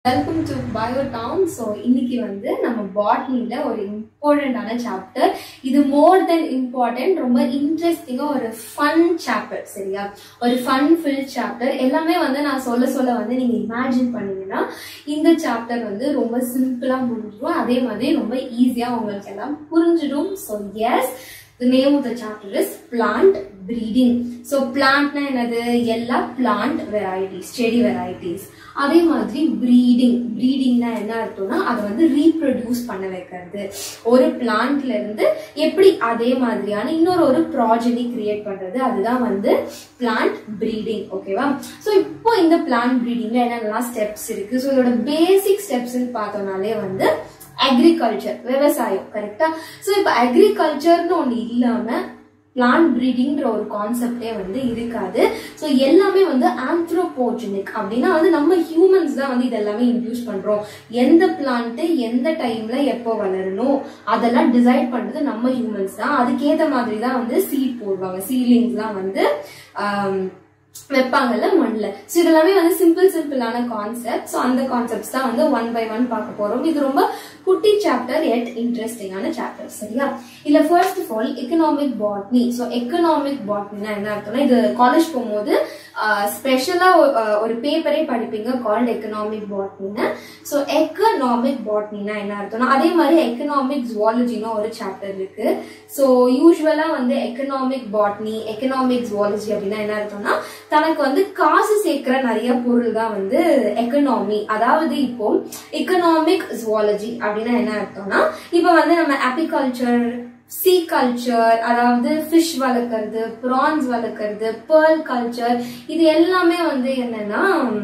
Welcome to bio town so இன்னைக்கு வந்து நம்ம பாட்னியில் ஒரு இம்பார்ட்டண்ட்டான சாப்டர் இது மோர் தென் இம்பார்ட்டன்ட் ரொம்ப இன்ட்ரெஸ்டிங்காக ஒரு ஃபன் சாப்டர் சரியா ஒரு ஃபன் ஃபில் சாப்டர் எல்லாமே வந்து நான் சொல்ல சொல்ல வந்து நீங்கள் இமேஜின் பண்ணீங்கன்னா இந்த சாப்டர் வந்து ரொம்ப சிம்பிளாக முடிஞ்சிடும் அதே மாதிரி ரொம்ப ஈஸியாக உங்களுக்கு எல்லாம் புரிஞ்சிடும் so yes The name of the chapter is plant breeding. So plantனா என்னது எல்லா plant varieties, செடி varieties. அதே மாதிரி breeding, breedingனா என்ன அர்த்தம்னா அதை வந்து reproduce பண்ண வைக்கிறது ஒரு பிளான்ட்ல இருந்து எப்படி அதே மாதிரியான இன்னொரு ஒரு ப்ராஜெக்ட் கிரியேட் பண்றது அதுதான் வந்து பிளான்ட் பிரீடிங் ஓகேவா ஸோ இப்போ இந்த பிளான்ட் பிரீடிங்ல என்னென்னலாம் ஸ்டெப்ஸ் இருக்கு ஸோ இதோட பேசிக் ஸ்டெப்ஸ்ன்னு பார்த்தோம்னாலே வந்து அக்ரிகல்ச்சர் விவசாயம் கரெக்டா ஸோ இப்போ அக்ரிகல்ச்சர்னு ஒன்று இல்லாம பிளான்ட் பிரீடிங்ன்ற ஒரு கான்செப்டே வந்து இருக்காது ஸோ எல்லாமே வந்து ஆந்த்ரோபோஜெனிக் அப்படின்னா வந்து நம்ம ஹியூமன்ஸ் தான் வந்து இதெல்லாமே இன்ட்யூஸ் பண்றோம் எந்த பிளான்ட் எந்த டைம்ல எப்போ வளரணும் அதெல்லாம் டிசைட் பண்றது நம்ம ஹியூமன்ஸ் தான் அதுக்கேற்ற மாதிரி தான் வந்து சீட் போடுவாங்க சீலிங்ஸ்லாம் வந்து ஆம், வைப்பாங்கல்ல மண்ணில் ஸோ இதெல்லாமே வந்து சிம்பிள் சிம்பிளான கான்செப்ட் ஸோ அந்த கான்செப்ட்ஸ் தான் வந்து ஒன் பை ஒன் பார்க்க போறோம் இது ரொம்ப குட்டி சாப்டர் எட் இன்ட்ரெஸ்டிங்கான சாப்டர் சரியா இல்ல first of all economic botany so economic பாட்னினா என்ன அர்த்தம்னா இது காலேஜ் போகும்போது ஸ்பெஷலா ஒரு பேப்பரே படிப்பீங்க கால்ட் எக்கனாமிக் பாட்னின்னு ஸோ எக்கனாமிக் பாட்னினா என்ன அர்த்தம்னா அதே மாதிரி எக்கனாமிக் ஜுவாலஜின்னு ஒரு சாப்டர் இருக்கு ஸோ யூஸ்வலா வந்து எக்கனாமிக் பாட்னி எக்கனாமிக் ஜுவாலஜி அப்படின்னா என்ன அர்த்தம்னா தனக்கு வந்து காசு சேர்க்கிற நிறைய பொருள் தான் வந்து எக்கனாமி அதாவது இப்போ எக்கனாமிக் ஜுவாலஜி அப்படின்னா என்ன அர்த்தம்னா இப்போ வந்து நம்ம அபிகல்ச்சர் சீ கல்ச்சர் அதாவது ஃபிஷ் வளர்க்கறது ப்ரான்ஸ் வளர்க்கறது பேர்ல் கல்ச்சர் இது எல்லாமே வந்து என்னன்னா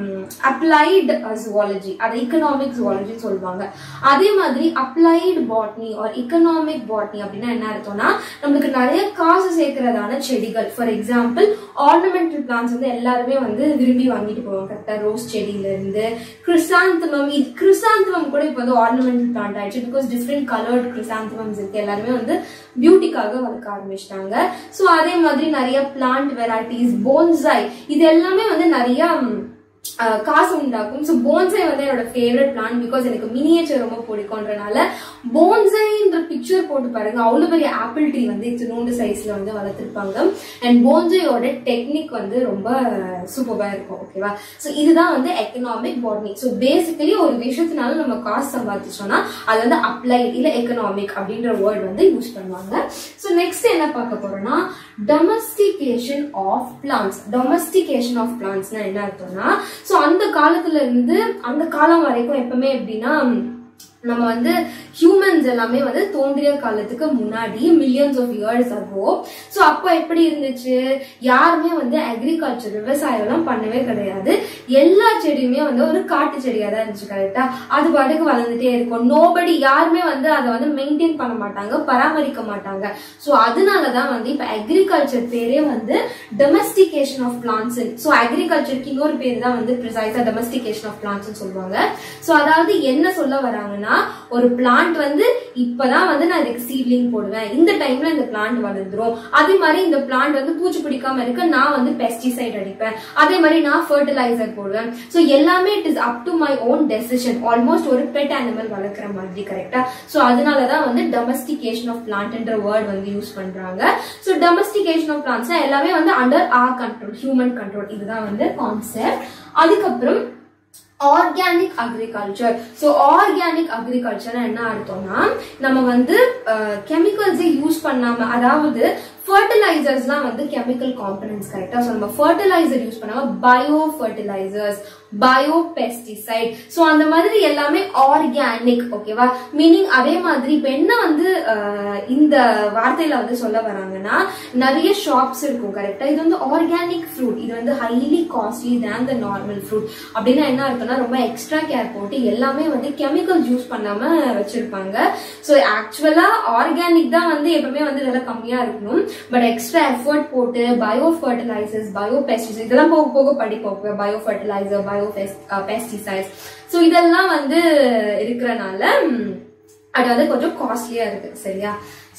அப்ளைடு ஜுவாலஜி அது எக்கனாமிக் ஜுவாலஜின்னு சொல்லுவாங்க அதே மாதிரி applied botany or economic botany அப்படின்னா என்ன அர்த்தம்னா நம்மளுக்கு நிறைய காசு சேர்க்கறதான செடிகள் ஃபார் எக்ஸாம்பிள் ஆர்னமெண்டல் பிளான்ஸ் வந்து எல்லாருமே வந்து விரும்பி வாங்கிட்டு போவாங்க கரெக்டா ரோஸ் செடியில இருந்து கிறிசாந்தமம் இது கிறிசாந்தமம் கூட இப்போ வந்து ஆர்னமெண்டல் பிளான்ட் ஆயிடுச்சு பிகாஸ் டிஃப்ரெண்ட் கலர்ட் கிறிசாந்தமம்ஸ் இருக்கு எல்லாருமே வந்து பியூட்டிக்காக வளர்க்க ஆரம்பிச்சிட்டாங்க ஸோ அதே மாதிரி நிறைய பிளான்ட் வெரைட்டிஸ் போன்சாய் இது எல்லாமே வந்து நிறைய ம், அஹ், காசு உண்டாக்கும் ஸோ போன்சாய் வந்து என்னோட ஃபேவரட் பிளான் பிகாஸ் எனக்கு மினியேச்சர் ரொம்ப பிடிக்கும்ன்றனால போன்சாய்ன்ற பிக்சர் போட்டு பாருங்க அவ்வளோ பெரிய ஆப்பிள் ட்ரீ வந்து இத்தினோண்டு சைஸ்ல வந்து வளர்த்துருப்பாங்க அண்ட் போன்சாயோட டெக்னிக் வந்து ரொம்ப சூப்பரா இருக்கும் ஓகேவா ஸோ இதுதான் வந்து எக்கனாமிக் பாட்னி ஸோ பேசிக்கலி ஒரு விஷயத்தினால நம்ம காசு சம்பாதிச்சோம்னா அது வந்து அப்ளை இல்ல எக்கனாமிக் அப்படின்ற வேர்ட் வந்து யூஸ் பண்ணுவாங்க ஸோ நெக்ஸ்ட் என்ன பார்க்க போறோம்னா domestication of plants domestication of பிளான்ஸ்னா என்ன அர்த்தம்னா ஸோ அந்த காலத்துல இருந்து அந்த காலம் வரைக்கும் எப்பவுமே எப்படின்னா நம்ம வந்து ஹியூமன்ஸ் எல்லாமே வந்து தோன்றிய காலத்துக்கு முன்னாடி millions of years ago so அப்போ எப்படி இருந்துச்சு யாருமே வந்து அக்ரிகல்ச்சர் விவசாயம் எல்லாம் பண்ணவே கிடையாது எல்லா செடியுமே வந்து ஒரு காட்டு செடியா தான் இருந்துச்சு கரெக்டா அது பாட்டுக்கு வளர்ந்துட்டே இருக்கும் நோபடி யாருமே வந்து அதை வந்து மெயின்டைன் பண்ண மாட்டாங்க பராமரிக்க மாட்டாங்க ஸோ அதனால தான் வந்து இப்போ அக்ரிகல்ச்சர் பேரே வந்து டொமஸ்டிகேஷன் ஆஃப் பிளான்ஸ் ஸோ அக்ரிகல்ச்சருக்கு இன்னொரு பேர் தான் வந்து ப்ரிசைஸா டொமஸ்டிகேஷன் ஆஃப் பிளான்ஸ் சொல்லுவாங்க ஸோ அதாவது என்ன சொல்ல வராங்கன்னா ஒரு பிளான்ட் வந்து இப்பதான் வந்து நான் இதுக்கு சீட்லிங் போடுவேன் இந்த டைம்ல இந்த பிளான்ட் வளர்ந்துரும் அதே மாதிரி இந்த பிளான்ட் வந்து பூச்சி பிடிக்காம இருக்க நான் வந்து பெஸ்டிசைட் அடிப்பேன் அதே மாதிரி நான் ஃபர்டிலைசர் போடுவேன் ஸோ எல்லாமே it is up to my own decision almost ஒரு பெட் அனிமல் வளர்க்குற மாதிரி கரெக்டா ஸோ அதனாலதான் வந்து டொமஸ்டிகேஷன் ஆஃப் பிளான்ட்ன்ற வேர்ட் வந்து யூஸ் பண்றாங்க ஸோ டொமஸ்டிகேஷன் ஆஃப் பிளான்ட்ஸ் எல்லாமே வந்து under our control human control இதுதான் வந்து கான்செப்ட் அதுக்கப்புறம் organic agriculture so organic agriculture என்ன அர்த்தம்னா நம்ம வந்து கெமிக்கல்ஸை யூஸ் பண்ணாம அதாவது ஃபர்டிலைசர்ஸ்லாம் வந்து கெமிக்கல் காம்பனன்ஸ் கரெக்டா ஸோ நம்ம ஃபர்டிலைசர் யூஸ் பண்ணாம bio fertilisers bio pesticide so அந்த மாதிரி எல்லாமே ஆர்கானிக் ஓகேவா மீனிங் அதே மாதிரி இப்போ என்ன வந்து அஹ், இந்த வார்த்தையில வந்து சொல்ல வராங்கன்னா நிறைய ஷாப்ஸ் இருக்கும் கரெக்டா இது வந்து ஆர்கானிக் ஃப்ரூட் இது வந்து highly costly than the normal fruit அப்படின்னா என்ன அர்த்தம்னா ரொம்ப எக்ஸ்ட்ரா கேர் போட்டு எல்லாமே வந்து கெமிக்கல் யூஸ் பண்ணாம வச்சிருப்பாங்க ஸோ ஆக்சுவலா ஆர்கானிக் தான் வந்து எப்பவுமே வந்து இதெல்லாம் கம்மியா இருக்கணும் பட் எக்ஸ்ட்ரா எஃபர்ட் போட்டு பயோ ஃபர்டிலைசர்ஸ் பயோ பெஸ்டிசைட் இதெல்லாம் போக போக படிப்போம் bio fertiliser bio pesticides so இதெல்லாம் வந்து இருக்கிறனால ம், அது வந்து கொஞ்சம் காஸ்ட்லியா இருக்கு சரியா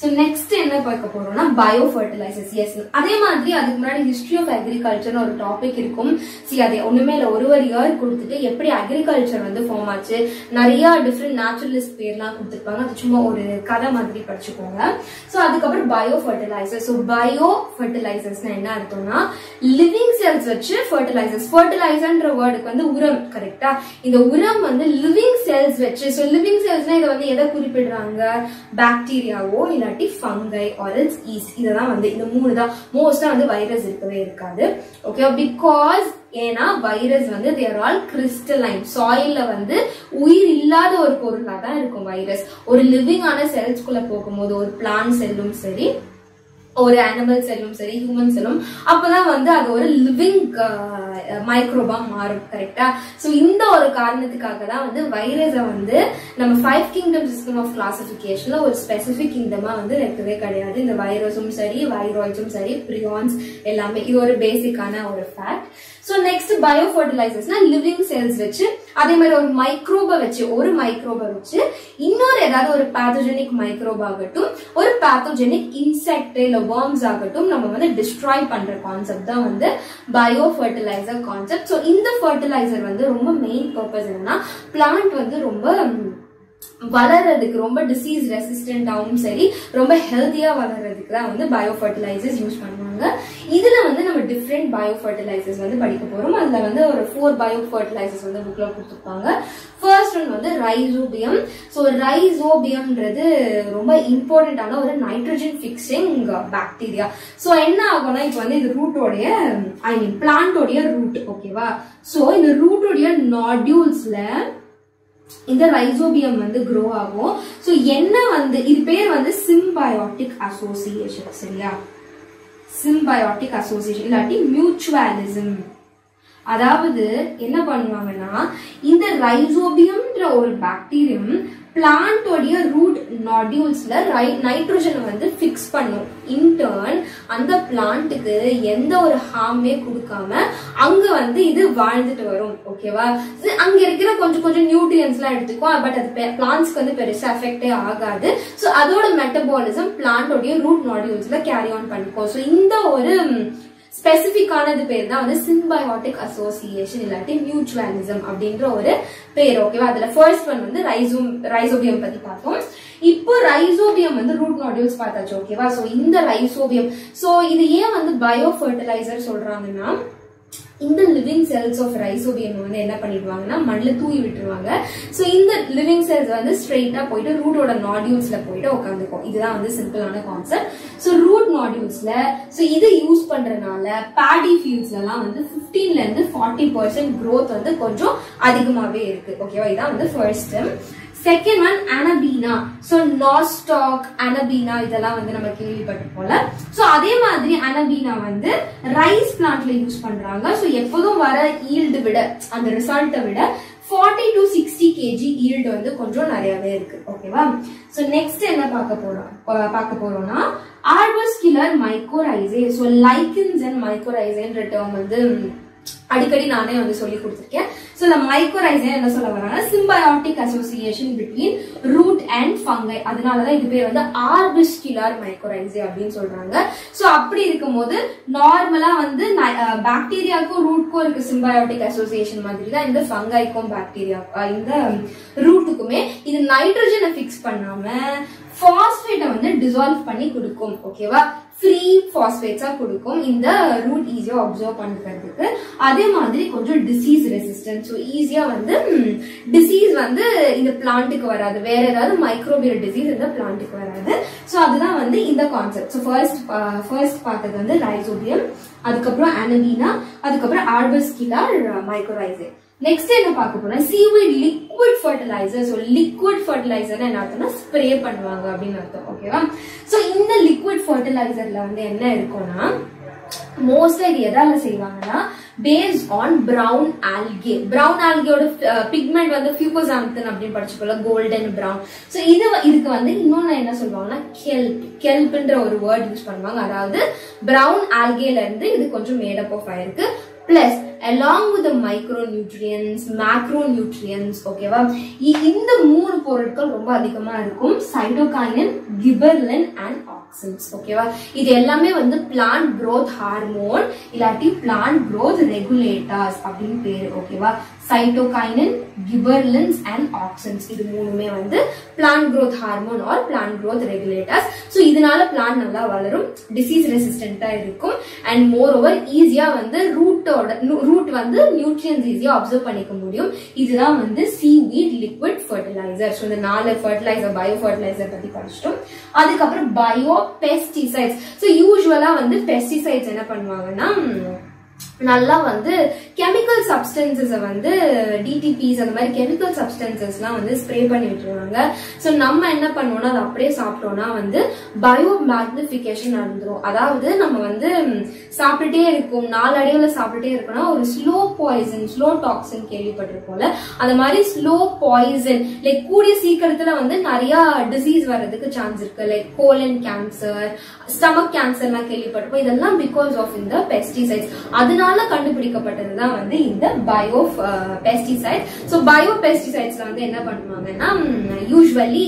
ஸோ நெக்ஸ்ட் என்ன பார்க்க போறோம்னா பயோ ஃபர்டிலைசர்ஸ் எஸ் அதே மாதிரி அதுக்கு முன்னாடி ஹிஸ்டரி ஆஃப் அக்ரிகல்ச்சர்னு ஒரு டாபிக் இருக்கும் சி அது ஒண்ணுமே இல்லை ஒரு ஒரு இயர் கொடுத்துட்டு எப்படி அக்ரிகல்ச்சர் வந்து ஃபார்ம் ஆச்சு நிறைய டிஃப்ரெண்ட் நேச்சுரலிஸ்ட் பேர்லாம் கொடுத்துருப்பாங்க அது சும்மா ஒரு கதை மாதிரி படிச்சுக்கோங்க ஸோ அதுக்கப்புறம் பயோ ஃபர்டிலைசர் ஸோ பயோ ஃபர்டிலைசர்ஸ்னா என்ன அர்த்தம்னா லிவிங் செல்ஸ் வச்சு ஃபர்டிலைசர்ஸ் ஃபர்டிலைசர்ன்ற வேர்டுக்கு வந்து உரம் கரெக்டா இந்த உரம் வந்து லிவிங் செல்ஸ் வச்சு ஸோ லிவிங் செல்ஸ்னா இதை வந்து எதை குறிப்பிடுறாங்க பாக்டீரியாவோ இல்லாட்டி ஃபங்கை ஆரல்ஸ் ஈஸ்ட் இதெல்லாம் வந்து இந்த மூணு தான் மோஸ்டா வந்து வைரஸ் இருக்கவே இருக்காது ஓகே பிகாஸ் ஏன்னா வைரஸ் வந்து தேர் ஆல் கிறிஸ்டலைன் சாயில்ல வந்து உயிர் இல்லாத ஒரு பொருளா தான் இருக்கும் வைரஸ் ஒரு லிவிங்கான செல்ஸ்குள்ள போகும்போது ஒரு பிளான்ட் செல்லும் சரி ஒரு அனிமல் செல்லும் சரி ஹியூமன் செல்லும் அப்பதான் வந்து அது ஒரு லிவிங் மைக்ரோபா மாறும் கரெக்டா சோ இந்த ஒரு காரணத்துக்காக தான் வந்து வைரஸை வந்து நம்ம ஃபைவ் கிங்டம் சிஸ்டம் ஆஃப் கிளாசிபிகேஷன்ல ஒரு ஸ்பெசிபிக் கிங்டமா வந்து வைக்கவே கிடையாது இந்த வைரஸும் சரி வைராய்ஸும் சரி ப்ரியான்ஸ் எல்லாமே இது ஒரு பேசிக்கான ஒரு ஃபேக்ட் ஸோ நெக்ஸ்ட் பயோ ஃபர்டிலைசர்ஸ்னா லிவிங் செல்ஸ் வச்சு அதே மாதிரி ஒரு மைக்ரோபை வச்சு ஒரு மைக்ரோபை வச்சு இன்னொரு ஏதாவது ஒரு பேத்தோஜெனிக் மைக்ரோப் ஆகட்டும் ஒரு பேத்தோஜெனிக் இன்செக்ட் இல்ல வேர்ம்ஸ் ஆகட்டும் நம்ம வந்து டிஸ்ட்ராய் பண்ற கான்செப்ட் தான் வந்து பயோ ஃபர்டிலைசர் கான்செப்ட் ஸோ இந்த ஃபர்டிலைசர் வந்து ரொம்ப மெயின் பர்பஸ் என்னன்னா பிளான்ட் வந்து ரொம்ப வளர்றதுக்கு ரொம்ப டிசீஸ் ரெசிஸ்டன்டாகவும் சரி ரொம்ப ஹெல்த்தியா வளர்றதுக்கு தான் வந்து பயோ ஃபர்டிலைசர்ஸ் யூஸ் பண்ணுவாங்க இதுல வந்து நம்ம டிஃப்ரெண்ட் பயோ ஃபர்டிலைசர்ஸ் வந்து படிக்க போறோம் அதுல வந்து ஒரு ஃபோர் பயோ ஃபர்டிலைசர்ஸ் வந்து புக்ல கொடுத்துருப்பாங்க ஃபர்ஸ்ட் ஒன் வந்து ரைசோபியம் ஸோ ரைசோபியம்ன்றது ரொம்ப இம்பார்ட்டன்டான ஒரு நைட்ரஜன் ஃபிக்ஸிங் பாக்டீரியா ஸோ என்ன ஆகும்னா இப்போ வந்து இது ரூட்டோடைய ஐ மீன் பிளான்டோடைய ரூட் ஓகேவா ஸோ இந்த ரூட்டோடைய நாடியூல்ஸ்ல இந்த ரைசோபியம் வந்து க்ரோ ஆகும் ஸோ என்ன வந்து இது பேர் வந்து சிம்பயோட்டிக் அசோசியேஷன் சரியா சிம்பயோட்டிக் அசோசியேஷன் இல்லாட்டி மியூச்சுவலிசம் அதாவது என்ன பண்ணுவாங்கன்னா இந்த ரைசோபியம்ன்ற ஒரு பாக்டீரியம் பிளான்டோடைய ரூட் நாடியூல்ஸ்ல நைட்ரோஜனை வந்து ஃபிக்ஸ் பண்ணும் இன்டர்ன் அந்த பிளான்ட்டுக்கு எந்த ஒரு ஹார்மே கொடுக்காம அங்க வந்து இது வாழ்ந்துட்டு வரும் ஓகேவா அங்க இருக்கிற கொஞ்சம் கொஞ்சம் நியூட்ரியன்ஸ் எல்லாம் எடுத்துக்கும் பட் அது பிளான்ஸ்க்கு வந்து பெருசா எஃபெக்டே ஆகாது ஸோ அதோட மெட்டபாலிசம் பிளான்டோடைய ரூட் நாடியூல்ஸ்ல கேரி ஆன் பண்ணிக்கும் ஸோ இந்த ஒரு ஸ்பெசிபிக்கானது பேர் தான் வந்து சிம்பயோட்டிக் அசோசியேஷன் இல்லாட்டி மியூச்சுவலிசம் அப்படின்ற ஒரு பேர் ஓகேவா அதுல ஃபர்ஸ்ட் ஒன் வந்து ரைசோம் ரைசோபியம் பத்தி பார்த்தோம் இப்போ ரைசோபியம் வந்து ரூட் நாடியூல்ஸ் பார்த்தாச்சு ஓகேவா சோ இந்த ரைசோபியம் சோ இது ஏன் வந்து பயோ ஃபர்டிலைசர் சொல்றாங்கன்னா இந்த லிவிங் செல்ஸ் ஆஃப் ரைசோபியம் வந்து என்ன பண்ணிடுவாங்கன்னா மண்ணில் தூவி விட்டுருவாங்க ஸோ இந்த லிவிங் செல்ஸ் வந்து ஸ்ட்ரெயிட்டா போயிட்டு ரூட்டோட நாடியூல்ஸ்ல போயிட்டு உட்காந்துக்கும் இதுதான் வந்து சிம்பிளான கான்செப்ட் ஸோ ரூட் நாடியூல்ஸ்ல ஸோ இதை யூஸ் பண்றதுனால பேடி ஃபீல்ட்ஸ்ல எல்லாம் வந்து பிப்டீன்ல இருந்து ஃபார்ட்டி பர்சன்ட் க்ரோத் வந்து கொஞ்சம் அதிகமாவே இருக்கு ஓகேவா இதான் வந்து first second one Anabaena so Nostoc Anabaena இதெல்லாம் வந்து நம்ம கேள்விப்பட்டிருப்போம்ல ஸோ அதே மாதிரி அனபீனா வந்து ரைஸ் பிளான்ட்ல யூஸ் பண்றாங்க ஸோ எப்போதும் வர ஈல்டு விட அந்த ரிசல்ட்டை விட forty to sixty KG yield வந்து கொஞ்சம் நிறையவே இருக்கு ஓகேவா ஸோ நெக்ஸ்ட் என்ன பார்க்க போறோம் பார்க்க போறோம்னா arbuscular mycorrhizae so lichens and மைக்ரோரைசேன்ற டேர்ம் வந்து அடிக்கடி நானே வந்து சொல்லி கொடுத்துருக்கேன் ஸோ இந்த மைக்ரோரைசன் என்ன சொல்ல வராங்கன்னா symbiotic association between root and fungi அதனாலதான் இது பேர் வந்து ஆர்பிஸ்கிலார் மைக்ரோரைசே அப்படின்னு சொல்றாங்க ஸோ அப்படி இருக்கும்போது நார்மலா வந்து பாக்டீரியாவுக்கும் ரூட்க்கும் இருக்க சிம்பயோட்டிக் அசோசியேஷன் மாதிரி தான் இந்த ஃபங்கைக்கும் பாக்டீரியா இந்த ரூட்டுக்குமே இது நைட்ரஜனை ஃபிக்ஸ் பண்ணாம பாஸ்பேட்டை வந்து டிசால்வ் பண்ணி கொடுக்கும் ஓகேவா ஃப்ரீ பாஸ்பேட்ஸா கொடுக்கும் இந்த ரூட் ஈஸியா அப்சர்வ் பண்ணிக்கிறதுக்கு அதே மாதிரி கொஞ்சம் டிசீஸ் ரெசிஸ்டன்ஸ் ஸோ ஈஸியா வந்து டிசீஸ் வந்து இந்த பிளான்ட்டுக்கு வராது வேற ஏதாவது மைக்ரோபியல் டிசீஸ் இந்த பிளான்ட்டுக்கு வராது ஸோ அதுதான் வந்து இந்த கான்செப்ட் ஸோ ஃபர்ஸ்ட் ஃபர்ஸ்ட் பார்த்தது வந்து ரைசோபியம் அதுக்கப்புறம் அனபீனா அதுக்கப்புறம் ஆர்பஸ்கிலா மைக்ரோரைசே நெக்ஸ்ட் என்ன பார்க்க போறோம் seaweed liquid fertiliser so liquid fertiliser என்ன அர்த்தம்னா ஸ்ப்ரே பண்ணுவாங்க அப்படின்னு அர்த்தம் ஓகேவா ஸோ இந்த லிக்விட் ஃபர்டிலைசர்ல வந்து என்ன இருக்கும்னா மோஸ்டா இது எதால செய்வாங்கன்னா based on brown algae brown ஆல்கேயோட பிக்மெண்ட் வந்து ஃபியூகோசாம்தன் அப்படின்னு படிச்சுக்கோல கோல்டன் பிரவுன் ஸோ இது இதுக்கு வந்து இன்னொன்னு என்ன சொல்லுவாங்கன்னா கெல்ப் கெல்ப்ன்ற ஒரு வேர்ட் யூஸ் பண்ணுவாங்க அதாவது பிரவுன் ஆல்கேல இருந்து இது கொஞ்சம் மேடப் ஆஃப் ஆயிருக்கு plus along with the micronutrients macronutrients ஓகேவா இ- இந்த மூணு பொருட்கள் ரொம்ப அதிகமா இருக்கும் சைட்டோகைனின் கிபர்லின் அண்ட் ஆக்சின்ஸ் ஓகேவா இது எல்லாமே வந்து பிளான்ட் growth ஹார்மோன் இல்லாட்டி பிளான்ட் growth ரெகுலேட்டர்ஸ் அப்படின்னு பேரு ஓகேவா சைட்டோகைனின் கிபர்லின்ஸ் அண்ட் ஆக்சின்ஸ் இது மூணுமே வந்து plant growth hormone or plant growth regulators so இதனால பிளான்ட் நல்லா வளரும் டிசீஸ் ரெசிஸ்டண்டா இருக்கும் அண்ட் மோர் ஓவர் ஈஸியா வந்து ரூட்டோட ரூட் வந்து நியூட்ரியன்ஸ் ஈஸியா அப்சர்வ் பண்ணிக்க முடியும் இதுதான் வந்து சீவீட் லிக்விட் ஃபர்டிலைசர் ஸோ இந்த நாலு ஃபர்டிலைசர் பயோ ஃபர்டிலைசர் பத்தி படிச்சிட்டோம் அதுக்கப்புறம் பயோ பெஸ்டிசைட்ஸ் ஸோ யூஸ்வலா வந்து பெஸ்டிசைட்ஸ் என்ன பண்ணுவாங்கன்னா ம், நல்லா வந்து கெமிக்கல் சப்ஸ்டன்சஸை வந்து டிடிபிஸ் அந்த மாதிரி கெமிக்கல் சப்ஸ்டன்சஸ்லாம் வந்து ஸ்ப்ரே பண்ணி விட்டுருவாங்க ஸோ நம்ம என்ன பண்ணுவோம்னா அதை அப்படியே சாப்பிட்டோம்னா வந்து பயோ மேக்னிஃபிகேஷன் நடந்துரும் அதாவது நம்ம வந்து ம், சாப்பிட்டுட்டே இருக்கும் நாளடைவில் சாப்பிட்டுட்டே இருக்கோம்னா ஒரு ஸ்லோ பாய்சன் ஸ்லோ டாக்ஸின் கேள்விப்பட்டிருப்போம்ல அந்த மாதிரி ஸ்லோ பாய்சன் லைக் கூடிய சீக்கிரத்துல வந்து நிறைய டிசீஸ் வர்றதுக்கு சான்ஸ் இருக்கு லைக் கோலன் கேன்சர் ஸ்டமக் கேன்சர்லாம் கேள்விப்பட்டிருப்போம் இதெல்லாம் பிகாஸ் ஆஃப் இந்த பெஸ்டிசைட்ஸ் அதனால கண்டுபிடிக்கப்பட்டது தான் வந்து இந்த பயோ பெஸ்டிசைட் ஸோ பயோ பெஸ்டிசைட்ஸ்ல வந்து என்ன பண்ணுவாங்கன்னா யூஸ்வலி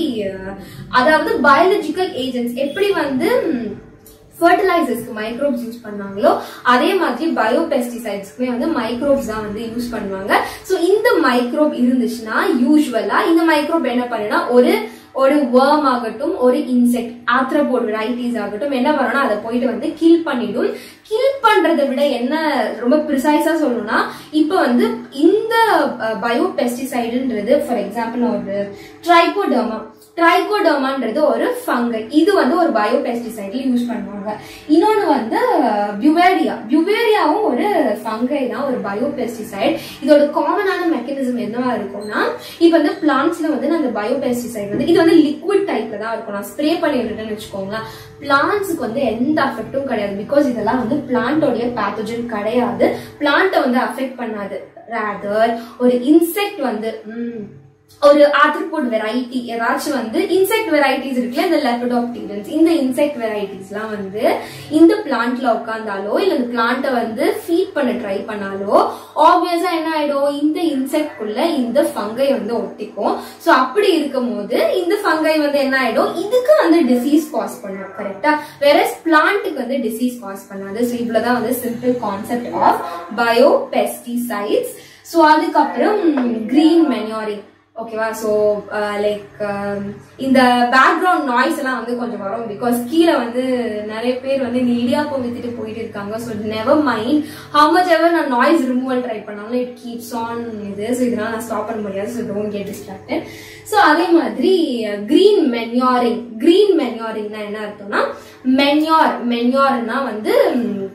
அதாவது பயாலஜிக்கல் ஏஜென்ட்ஸ் எப்படி வந்து ம், ஃபர்டிலைசர்ஸ்க்கு மைக்ரோப்ஸ் யூஸ் பண்ணாங்களோ அதே மாதிரி பயோ பெஸ்டிசைட்ஸ்க்குமே வந்து மைக்ரோப்ஸ் தான் வந்து யூஸ் பண்ணுவாங்க ஸோ இந்த மைக்ரோப் இருந்துச்சுன்னா யூஸ்வலா இந்த மைக்ரோப் என்ன பண்ணுனா ஒரு ஒரு வேர்ம் ஆகட்டும் ஒரு இன்செக்ட் ஆத்ரபோட் வெரைட்டிஸ் ஆகட்டும் என்ன பண்ணணும் அதை போயிட்டு வந்து கில் பண்ணிடும் கில் பண்றதை விட என்ன ரொம்ப ப்ரிசைஸா சொல்லணும்னா இப்போ வந்து இந்த பயோ பெஸ்டிசைடுன்றது ஃபார் எக்ஸாம்பிள் ஒரு ட்ரைகோடர்மா ட்ரைகோடர்மான்றது ஒரு ஃபங்கை இது வந்து ஒரு பயோ பெஸ்டிசைட்ல யூஸ் பண்ணுவாங்க இன்னொன்னு வந்து பியூவேரியா பியூவேரியாவும் ஒரு ஃபங்கை தான் ஒரு பயோ பெஸ்டிசைட் இதோட காமனான மெக்கானிசம் என்னவா இருக்கும்னா இப்போ வந்து பிளான்ட்ஸ்ல வந்து அந்த பயோ பெஸ்டிசைட் வந்து இது வந்து லிக்விட் டைப்ல தான் இருக்கும் நான் ஸ்ப்ரே பண்ணி விட்டுட்டேன்னு வச்சுக்கோங்களேன் பிளான்ட்ஸுக்கு வந்து எந்த அஃபெக்டும் கிடையாது பிகாஸ் இதெல்லாம் வந்து பிளான்ட்டோடைய பேத்தோஜன் கிடையாது பிளான்ட்டை வந்து அஃபெக்ட் பண்ணாது ரேதர் ஒரு இன்செக்ட் வந்து ம், ஒரு ஆத்ரோபோட் வெரைட்டி ஏதாச்சும் வந்து இன்செக்ட் வெரைட்டிஸ் இருக்குல்ல இந்த லெப்படோப்டிரன்ஸ் இந்த இன்செக்ட் வெரைட்டிஸ்லாம் வந்து இந்த பிளான்ட்ல உட்காந்தாலோ இல்ல இந்த பிளான்ட்டை வந்து ஃபீட் பண்ண ட்ரை பண்ணாலோ ஆப்வியஸா என்ன ஆயிடும் இந்த இன்செக்ட்குள்ள இந்த ஃபங்கை வந்து ஒட்டிக்கும் சோ அப்படி இருக்கும் போது இந்த ஃபங்கை வந்து என்ன ஆயிடும் இதுக்கு வந்து டிசீஸ் காஸ் பண்ணும் கரெக்டா வேற பிளான்ட்டுக்கு வந்து டிசீஸ் காஸ் பண்ணாது ஸோ இவ்வளவுதான் வந்து simple concept of bio pesticides so அதுக்கப்புறம் கிரீன் மெனியோரிங் ஓகேவா ஸோ லைக் இந்த பேக்ரவுண்ட் நாய்ஸ் எல்லாம் வந்து கொஞ்சம் வரும் பிகாஸ் கீழே வந்து நிறைய பேர் வந்து இந்த இடியாப்பம் வித்துட்டு போயிட்டு இருக்காங்க so never mind how much ever நான் நாய்ஸ் ரிமூவல் ட்ரை பண்ணாலும் இட் கீப்ஸ் ஆன் இது ஸோ இதனால நான் ஸ்டாப் பண்ண முடியாது so don't get distracted so அதே மாதிரி கிரீன் மென்யாரிங் கிரீன் மென்யாரிங்னா என்ன அர்த்தம்னா மென்யார் மென்யார்னா வந்து ம்,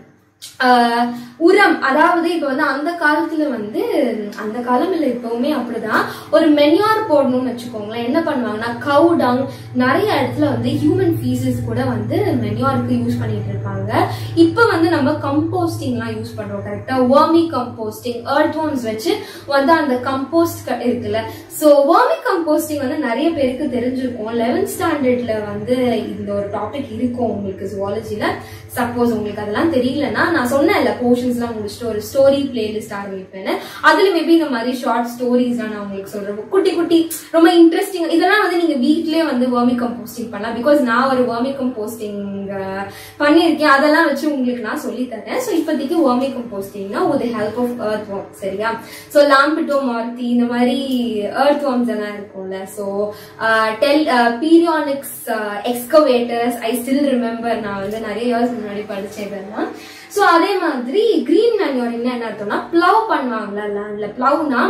ஆஹ் உரம் அதாவது இப்ப வந்து அந்த காலத்துல வந்து அந்த காலம் இல்ல இப்பவுமே அப்படிதான் ஒரு மென்யார் போடணும்னு வச்சுக்கோங்களேன் என்ன பண்ணுவாங்கன்னா கவு டங் நிறைய இடத்துல வந்து ஹியூமன் ஃபீசஸ் கூட வந்து மென்யாருக்கு யூஸ் பண்ணிட்டு இருப்பாங்க இப்ப வந்து நம்ம கம்போஸ்டிங்லாம் யூஸ் பண்றோம் கரெக்டா வர்மி கம்போஸ்டிங் earthworms வச்சு வந்து அந்த கம்போஸ்ட் இருக்குல்ல சோ வர்மி கம்போஸ்டிங் வந்து நிறைய பேருக்கு தெரிஞ்சிருக்கும் லெவன்த் ஸ்டாண்டர்ட்ல வந்து இந்த ஒரு டாபிக் இருக்கும் உங்களுக்கு ஜுவாலஜில சப்போஸ் உங்களுக்கு அதெல்லாம் தெரியலன்னா நான் சொன்னேன்ல போர்ஷன்ஸ்லாம் முடிச்சுட்டு ஒரு ஸ்டோரி பிளேலிஸ்ட் ஆரம்பிப்பேன்னு அதுல மேபி இந்த மாதிரி ஷார்ட் ஸ்டோரிஸ்லாம் நான் உங்களுக்கு சொல்றேன் குட்டி குட்டி ரொம்ப இன்ட்ரெஸ்டிங் இதெல்லாம் வந்து நீங்க வீட்லயே வந்து வர்மி கம்போஸ்டிங் பண்ணலாம் பிகாஸ் நான் ஒரு வர்மி கம்போஸ்டிங் பண்ணியிருக்கேன் அதெல்லாம் வச்சு உங்களுக்கு நான் சொல்லி தரேன் ஸோ இப்போதைக்கு வர்மி கம்போஸ்டிங்னா with help of earth worm சரியா ஸோ லாம்பிட்டோ மார்த்தி இந்த மாதிரி earth worms எல்லாம் இருக்கும்ல ஸோ டெல் Perionyx excavatus I still remember நான் வந்து நிறைய இயர்ஸ் முன்னாடி படிச்சேன் இதெல்லாம் ஸோ அதே மாதிரி கிரீன் மேன்யூரிங்னா என்ன அர்த்தம்னா ப்ளவ் பண்ணுவாங்கல்ல லேண்ட்ல ப்ளவ்னா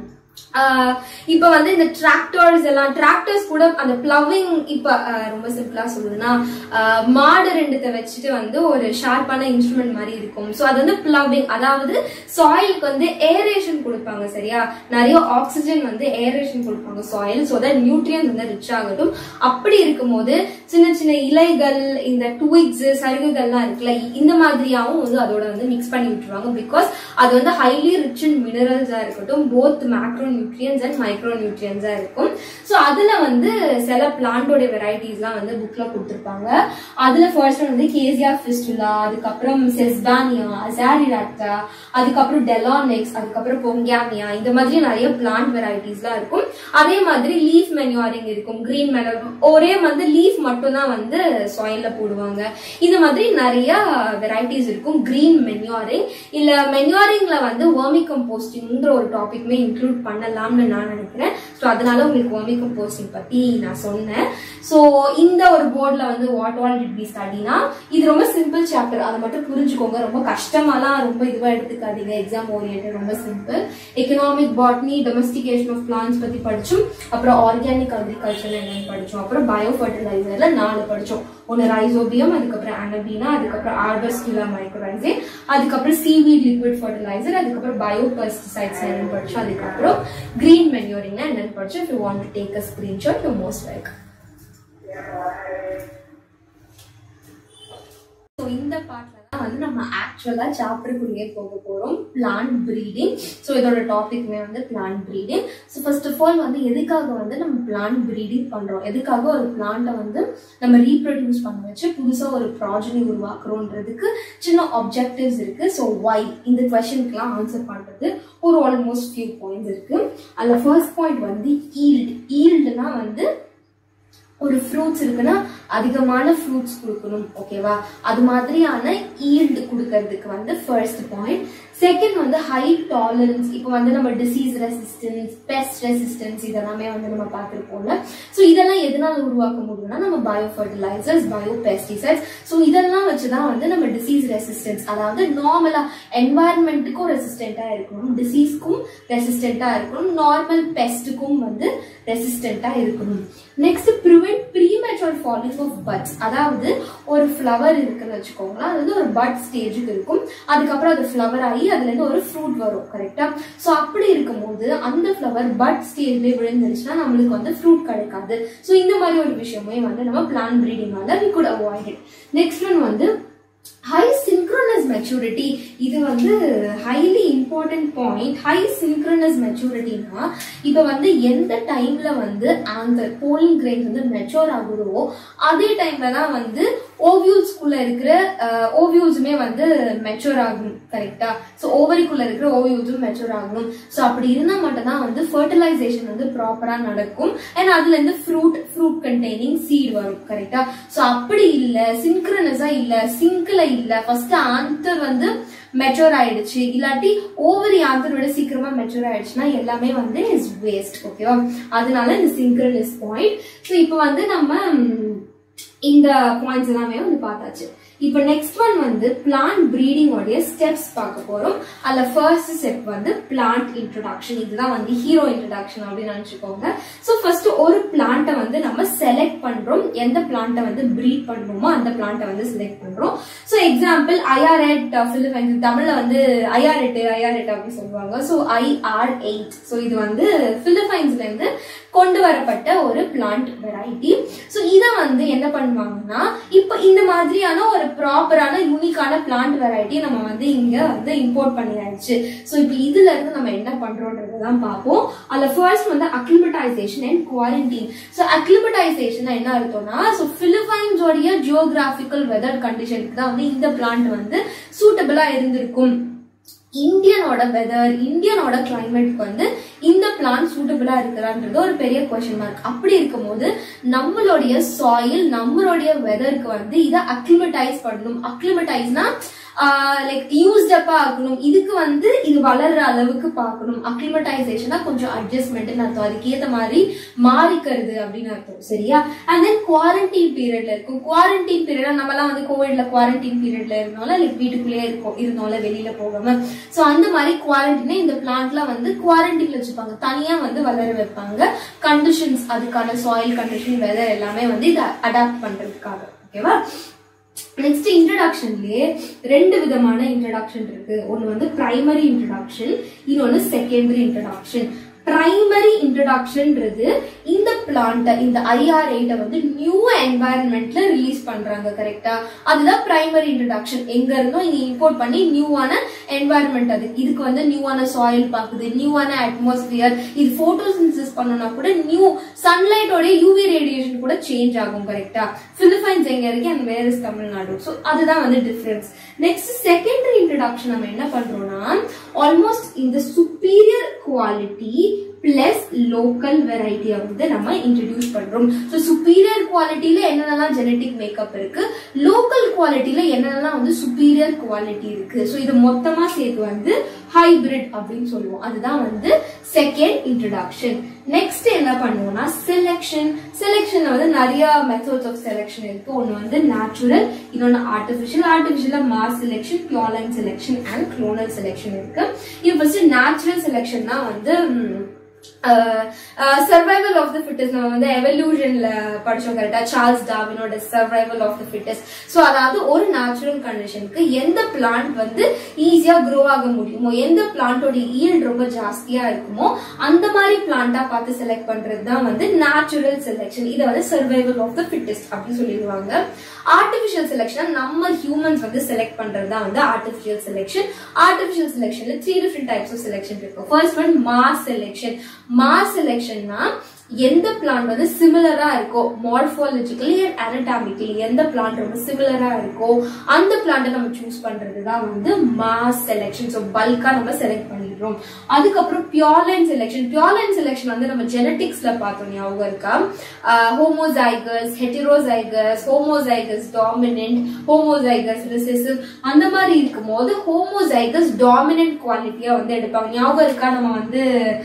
ஆஹ் இப்ப வந்து இந்த டிராக்டர்ஸ் எல்லாம் டிராக்டர்ஸ் கூட அந்த பிளவிங் இப்ப ஆஹ் ரொம்ப சிம்பிளா சொல்லுதுன்னா ஆஹ் மாடு ரெண்டுத்தை வச்சுட்டு வந்து ஒரு ஷார்ப்பான இன்ஸ்ட்ருமெண்ட் மாதிரி இருக்கும் சோ அது வந்து பிளவிங் அதாவது சாயிலுக்கு வந்து ஏரேஷன் கொடுப்பாங்க சரியா நிறைய ஆக்சிஜன் வந்து ஏரேஷன் கொடுப்பாங்க சாயில் ஸோ தட் நியூட்ரியன்ஸ் வந்து ரிச் ஆகட்டும் அப்படி இருக்கும்போது சின்ன சின்ன இலைகள் இந்த ட்விக்ஸ் சருகுகள்லாம் இருக்குல்ல இந்த மாதிரியாவும் வந்து அதோட வந்து மிக்ஸ் பண்ணி விட்டுருவாங்க பிகாஸ் அது வந்து ஹைலி ரிச் இன் மினரல்ஸா இருக்கட்டும் both macro nutrients and micro நியூட்ரியன்ஸா இருக்கும் ஸோ அதுல வந்து சில பிளான்டோட வெரைட்டிஸ்லாம் வந்து புக்ல கொடுத்துருப்பாங்க அதுல ஃபர்ஸ்ட் வந்து கேசியா ஃபிஸ்டுலா அதுக்கப்புறம் செஸ்பானியா அசாரிராக்டா அதுக்கப்புறம் டெலானிக்ஸ் அதுக்கப்புறம் பொங்காமியா இந்த மாதிரி நிறைய பிளான்ட் வெரைட்டிஸ்லாம் இருக்கும் அதே மாதிரி லீஃப் மென்யூரிங் இருக்கும் கிரீன் மெனூர் ஒரே வந்து லீஃப் மட்டும் தான் வந்து சாயில்ல போடுவாங்க இந்த மாதிரி நிறைய வெரைட்டிஸ் இருக்கும் கிரீன் மென்யூரிங் இல்ல மென்யூரிங்ல வந்து வர்மி கம்போஸ்டிங்ன்ற ஒரு டாபிக்மே இன்க்ளூட் பண்ணலாம்னு நான் நினைக்கிறேன் ஸோ அதனால உங்களுக்கு வர்மி கம்போஸ்டிங் பத்தி நான் சொன்னேன் ஸோ இந்த ஒரு போர்டில் வந்து வாட் ஆல் டிட் பி ஸ்டடினா இது ரொம்ப சிம்பிள் சாப்டர் அதை மட்டும் புரிஞ்சுக்கோங்க ரொம்ப கஷ்டமாலாம் ரொம்ப இதுவாக எடுத்துக்காதீங்க எக்ஸாம் ஓரியன்ட் ரொம்ப simple economic botany domestication of plants பத்தி படிச்சோம் அப்புறம் ஆர்கானிக் அக்ரிகல்ச்சர் என்னன்னு படிச்சோம் அப்புறம் பயோ ஃபர்டிலைசர்ல நாலு படிச்சோம் ஒன்று ரைசோபியம் அதுக்கப்புறம் அனபீனா அதுக்கப்புறம் ஆர்பஸ்குலா மைக்ரோரைசே அதுக்கப்புறம் சீவீட் லிக்விட் ஃபர்டிலைசர் அதுக்கப்புறம் பயோ பெஸ்டிசைட்ஸ் என்னன்னு படிச்சோம் அதுக்கப்புறம் கிரீன் மென்யூரிங்னா என்னன்னு படிச்சோம் if you want to take a screenshot you most welcome so இந்த பார்ட்ல தான் வந்து நம்ம ஆக்சுவலாக சாப்டருக்குள்ளேயே போக போகிறோம் பிளான்ட் ப்ரீடிங் ஸோ இதோட டாபிக்மே வந்து plant breeding so first of all வந்து எதுக்காக வந்து நம்ம பிளான்ட் ப்ரீடிங் பண்ணுறோம் எதுக்காக ஒரு பிளான்ட்டை வந்து நம்ம ரீப்ரொடியூஸ் பண்ண வச்சு புதுசாக ஒரு ப்ராஜெக்ட் உருவாக்குறோன்றதுக்கு சின்ன ஆப்ஜெக்டிவ்ஸ் இருக்கு ஸோ வை இந்த கொஷனுக்குலாம் ஆன்சர் பண்ணுறது ஒரு ஆல்மோஸ்ட் ஃபியூ பாயிண்ட்ஸ் இருக்கு அதில் ஃபர்ஸ்ட் பாயிண்ட் வந்து ஈல்டு ஈல்டுனா வந்து ஒரு ஃப்ரூட்ஸ் இருக்குன்னா அதிகமான ஃப்ரூட்ஸ் கொடுக்கணும் ஓகேவா அது மாதிரியான ஈல்டு கொடுக்கறதுக்கு வந்து ஃபர்ஸ்ட் பாயிண்ட் செகண்ட் வந்து ஹை டாலரன்ஸ் இப்போ வந்து நம்ம டிசீஸ் ரெசிஸ்டன்ஸ் பெஸ்ட் ரெசிஸ்டன்ஸ் இதெல்லாமே வந்து நம்ம பார்த்துருப்போம்ல ஸோ இதெல்லாம் எதனால உருவாக்க முடியும்னா நம்ம bio fertilisers bio pesticides so இதெல்லாம் வச்சு தான் வந்து நம்ம டிசீஸ் ரெசிஸ்டன்ஸ் அதாவது நார்மலா என்வாயர்மெண்ட்டுக்கும் ரெசிஸ்டண்டா இருக்கணும் டிசீஸ்க்கும் ரெசிஸ்டண்டா இருக்கணும் நார்மல் பெஸ்ட்டுக்கும் வந்து ரெசிஸ்டண்டா இருக்கணும் next prevent premature falling of buds அதாவது ஒரு ஃப்ளவர் இருக்குன்னு வச்சுக்கோங்களேன் அது வந்து ஒரு பட் ஸ்டேஜுக்கு இருக்கும் அதுக்கப்புறம் அது ஃப்ளவர் ஆகி அதுல இருந்து ஒரு ஃப்ரூட் வரும் கரெக்டா ஸோ அப்படி இருக்கும்போது அந்த ஃப்ளவர் பட் ஸ்டேஜ்ல விழுந்துருச்சுன்னா நம்மளுக்கு வந்து ஃப்ரூட் கிடைக்காது ஸோ இந்த மாதிரி ஒரு விஷயமே வந்து நம்ம பிளான் ப்ரீடிங்னால we could avoid it next one வந்து ஹை சிங்க்ரோனஸ் மெச்சூரிட்டி இது வந்து highly important point high synchronous மெச்சூரிட்டினா இப்போ வந்து எந்த டைம்ல வந்து அந்த போலிங் கிரெயின்ஸ் வந்து மெச்சூர் ஆகுதோ அதே டைம்ல தான் வந்து ஓவியூல்ஸ்குள்ள இருக்கிற ஓவியூல்ஸுமே வந்து மெச்சூர் ஆகும் கரெக்டா ஸோ ஓவரிக்குள்ள இருக்கிற ஓவியூல்ஸும் மெச்சூர் ஆகணும் ஸோ அப்படி இருந்தால் மட்டும்தான் வந்து ஃபர்டிலைசேஷன் வந்து ப்ராப்பராக நடக்கும் அண்ட் அதுல இருந்து ஃப்ரூட் ஃப்ரூட் கண்டெய்னிங் சீட் வரும் கரெக்டா ஸோ அப்படி இல்லை சிங்க்ரனஸா இல்லை சிங்கில் இல்லை ஃபர்ஸ்ட் ஆன்சர் வந்து மெச்சூர் ஆயிடுச்சு இல்லாட்டி ஓவரி ஆன்சர் விட சீக்கிரமா மெச்சூர் ஆயிடுச்சுன்னா எல்லாமே வந்து இஸ் வேஸ்ட் ஓகேவா அதனால இந்த சிங்க்ரனஸ் பாயிண்ட் ஸோ இப்போ வந்து நம்ம இந்த பாயிண்ட்ஸ் எல்லாமே வந்து பார்த்தாச்சு இப்போ நெக்ஸ்ட் ஒன் வந்து பிளான்ட் ப்ரீடிங் உடைய ஸ்டெப்ஸ் பார்க்க போறோம் அதுல ஃபர்ஸ்ட் ஸ்டெப் வந்து பிளான்ட் இன்ட்ரடக்ஷன் இதுதான் வந்து ஹீரோ இன்ட்ரடக்ஷன் அப்படின்னு நினைச்சுக்கோங்க ஸோ ஃபர்ஸ்ட் ஒரு பிளான்ட்டை வந்து நம்ம செலக்ட் பண்றோம் எந்த பிளான்ட்டை வந்து ப்ரீட் பண்றோமோ அந்த பிளான்ட்டை வந்து செலக்ட் பண்றோம் ஸோ எக்ஸாம்பிள் ஐஆர்எட் பிலிப்பைன்ஸ் தமிழ்ல வந்து ஐஆர்எட் ஐஆர்எட் அப்படின்னு சொல்லுவாங்க ஸோ ஐஆர் எயிட் ஸோ இது வந்து பிலிப்பைன்ஸ்ல இருந்து கொண்டு வரப்பட்ட ஒரு பிளான்ட் வெரைட்டி ஸோ இதை வந்து என்ன பண்ணுவாங்கன்னா இப்போ இந்த மாதிரியான ஒரு ப்ராப்பரான யூனிக்கான பிளான்ட் வெரைட்டி நம்ம வந்து இங்க வந்து இம்போர்ட் பண்ணியாச்சு ஸோ இப்போ இதுல இருந்து நம்ம என்ன பண்றோன்றதை தான் பார்ப்போம் அதுல ஃபர்ஸ்ட் வந்து acclimatisation and quarantine so acclimatisation என்ன அர்த்தம்னா ஸோ பிலிப்பைன்ஸோடைய ஜியோகிராபிக்கல் வெதர் கண்டிஷனுக்கு தான் வந்து இந்த பிளான்ட் வந்து சூட்டபிளா இருந்திருக்கும் இந்தியனோட வெதர் இந்தியனோட கிளைமேட்க்கு வந்து இந்த பிளான் சூட்டபிளா இருக்குதான்றது ஒரு பெரிய கொஸ்டின் மார்க் அப்படி இருக்கும்போது நம்மளுடைய சாயில் நம்மளுடைய வெதருக்கு வந்து இதை அக்ளிமடைஸ் பண்ணணும் அக்ளிமடைஸ்னா லைக் யூஸ்ட் அப்பா ஆக்கணும் இதுக்கு வந்து இது வளர்ற அளவுக்கு பார்க்கணும் அக்ளிமடைசேஷனா கொஞ்சம் அட்ஜஸ்ட்மெண்ட் அர்த்தம் அதுக்கு ஏத்த மாதிரி மாறிக்கிறது அப்படின்னு அர்த்தம் சரியா அண்ட் தென் குவாரண்டைன் பீரியட்ல இருக்கும் குவாரண்டைன் பீரியட் நம்மலாம் வந்து கோவிட்ல குவாரண்டைன் பீரியட்ல இருந்தோம்ல லைக் வீட்டுக்குள்ளேயே இருக்கும் இருந்தோம்ல வெளியில போகாம சோ அந்த மாதிரி குவாரண்டைன் இந்த பிளான்ட்லாம் வந்து குவாரண்டைன்ல வச்சுப்பாங்க தனியா வந்து வளர வைப்பாங்க கண்டிஷன்ஸ் அதுக்கான சாயில் கண்டிஷன் வெதர் எல்லாமே வந்து இதை அடாப்ட் பண்றதுக்காக ஓகேவா நெக்ஸ்ட் இன்ட்ரடக்ஷன்லயே ரெண்டு விதமான இன்ட்ரடக்ஷன் இருக்கு ஒன்னு வந்து பிரைமரி இன்ட்ரடக்ஷன் இன்னொன்னு செகண்டரி இன்ட்ரடக்ஷன் பிரைமரி இன்ட்ரடக்ஷன்ன்றது இந்த பிளான்ட்டை இந்த ஐஆர் எயிட்டை வந்து நியூ என்வாயன்மெண்ட்ல ரிலீஸ் பண்றாங்க கரெக்டா அதுதான் பிரைமரி இன்ட்ரடக்ஷன் எங்க இருந்தோ இங்க இம்போர்ட் பண்ணி நியூவான என்வாயன்மெண்ட் அது இதுக்கு வந்து நியூவான சாயில் பாக்குது நியூவான அட்மாஸ்பியர் இது போட்டோசிந்தசிஸ் பண்ணனா கூட நியூ சன்லைட்டோட யூவி ரேடியேஷன் கூட சேஞ்ச் ஆகும் கரெக்டா பிலிப்பைன்ஸ் எங்க இருக்கு and where is Tamil Nadu so அதுதான் வந்து டிஃபரன்ஸ் நெக்ஸ்ட் செகண்டரி இன்ட்ரடக்ஷன் நம்ம என்ன பண்றோம்னா ஆல்மோஸ்ட் இந்த சுப்பீரியர் குவாலிட்டி பிளஸ் லோக்கல் வெரைட்டியை வந்து நம்ம இன்ட்ரடியூஸ் பண்றோம் ஸோ சுப்பீரியர் குவாலிட்டியில என்னென்னலாம் ஜெனட்டிக் மேக்கப் இருக்கு லோக்கல் குவாலிட்டியில என்னென்னலாம் வந்து சுப்பீரியர் குவாலிட்டி இருக்கு ஸோ இது மொத்தமா சேர்த்து வந்து ஹைபிரிட் அப்படின்னு சொல்லுவோம் அதுதான் வந்து செகண்ட் இன்ட்ரடக்ஷன் நெக்ஸ்ட் என்ன பண்ணுவோம்னா செலெக்ஷன் செலெக்ஷன்ல வந்து நிறைய மெத்தட்ஸ் ஆஃப் செலெக்ஷன் இருக்கு ஒன்னு வந்து நேச்சுரல் இன்னொன்னு ஆர்டிஃபிஷியல் ஆர்டிஃபிஷியல்ல mass selection pure line selection and clonal selection இருக்கு இது ஃபர்ஸ்ட் நேச்சுரல் செலெக்ஷன்னா வந்து சர்வைவல் ஆஃப் த ஃபிட்டஸ் நம்ம வந்து எவல்யூஷன்ல படிச்சோம் கரெக்டா சார்ல்ஸ் டார்வினோட survival of the fittest so அதாவது ஒரு நேச்சுரல் கண்டிஷனுக்கு எந்த பிளான்ட் வந்து ஈஸியா க்ரோ ஆக முடியுமோ எந்த பிளான்ட்டோட ஈல்ட் ரொம்ப ஜாஸ்தியா இருக்குமோ அந்த மாதிரி பிளான்ட்டா பார்த்து செலக்ட் பண்றது தான் வந்து நேச்சுரல் செலெக்ஷன் இதை வந்து சர்வைவல் ஆஃப் த ஃபிட்டஸ்ட் அப்படின்னு சொல்லிடுவாங்க ஆர்டிபிஷியல் செலெக்ஷன் நம்ம ஹியூமன்ஸ் வந்து செலக்ட் பண்றது தான் வந்து ஆர்டிபிஷியல் செலெக்ஷன் ஆர்டிபிஷியல் செலெக்ஷன்ல three different types of selection இருக்கும் first one mass selection mass செலெக்ஷன்னா எந்த பிளான்ட் வந்து சிமிலரா இருக்கோ மார்ஃபாலஜிக்கலி அண்ட் அனடாமிக்கலி எந்த பிளான்ட் ரொம்ப சிமிலரா இருக்கோ அந்த பிளான்ட்டை நம்ம சூஸ் பண்றது தான் வந்து மாஸ் செலெக்ஷன் ஸோ பல்கா நம்ம செலக்ட் பண்ணிடுறோம் அதுக்கப்புறம் பியோர்லைன் செலெக்ஷன் பியோர்லைன் செலெக்ஷன் வந்து நம்ம ஜெனட்டிக்ஸ்ல பார்த்தோம் ஞாபகம் இருக்கா homozygous heterozygous homozygous dominant homozygous recessive அந்த மாதிரி இருக்கும்போது ஹோமோசைகஸ் டாமினன்ட் குவாலிட்டியா வந்து எடுப்பாங்க ஞாபகம் இருக்கா நம்ம வந்து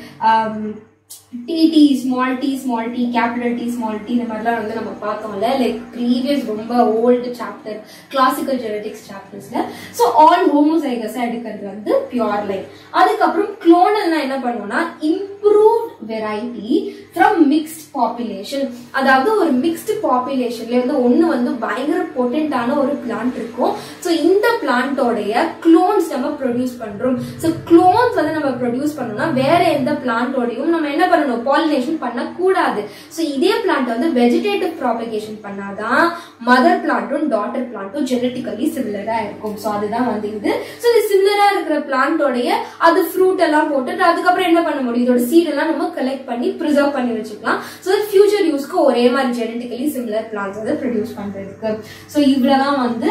TT small t small t capital T small t இந்த மாதிரிலாம் வந்து நம்ம பார்த்தோம்ல லைக் ப்ரீவியஸ் ரொம்ப ஓல்டு சாப்டர் கிளாசிக்கல் ஜெனடிக்ஸ் சாப்டர்ஸ்ல ஸோ ஆல் ஹோமோசைகஸ் எடுக்கிறது வந்து பியோர் லைன் அதுக்கப்புறம் குளோனல்னா என்ன பண்ணுவோம்னா improved variety from mixed population அதாவது ஒரு மிக்ஸ்டு பாப்புலேஷன்ல வந்து ஒன்று வந்து பயங்கர பொட்டென்டான ஒரு பிளான்ட் இருக்கும் ஸோ இந்த பிளான்ட்டோடைய குளோன்ஸ் நம்ம ப்ரொடியூஸ் பண்றோம் ஸோ குளோன்ஸ் வந்து நம்ம ப்ரொடியூஸ் பண்ணோம்னா வேற எந்த பிளான்ட்டோடையும் நம்ம என்ன பண்ணணும் பாலினேஷன் பண்ணக்கூடாது ஸோ இதே பிளான்ட் வந்து வெஜிடேட்டிவ் ப்ராபகேஷன் பண்ணாதான் மதர் பிளான்ட்டும் டாட்டர் பிளான்ட்டும் ஜெனட்டிக்கலி சிமிலரா இருக்கும் ஸோ அதுதான் வந்து இது ஸோ இது சிமிலரா இருக்கிற பிளான்ட்டோடைய அது ஃப்ரூட் எல்லாம் போட்டுட்டு அதுக்கப்புறம் என்ன பண்ண முடியும் இதோட சீட் எல்லாம் நம்ம கலெக்ட் பண்ணி ப்ரிசர்வ் பண்ணி வச்சுக்கலாம் ஸோ ஃபியூச்சர் யூஸ்க்கு ஒரே மாதிரி ஜெனட்டிக்கலி சிமிலர் பிளான்ஸ் வந்து ப்ரொடியூஸ் பண்றதுக்கு ஸோ இவ்வளவுதான் வந்து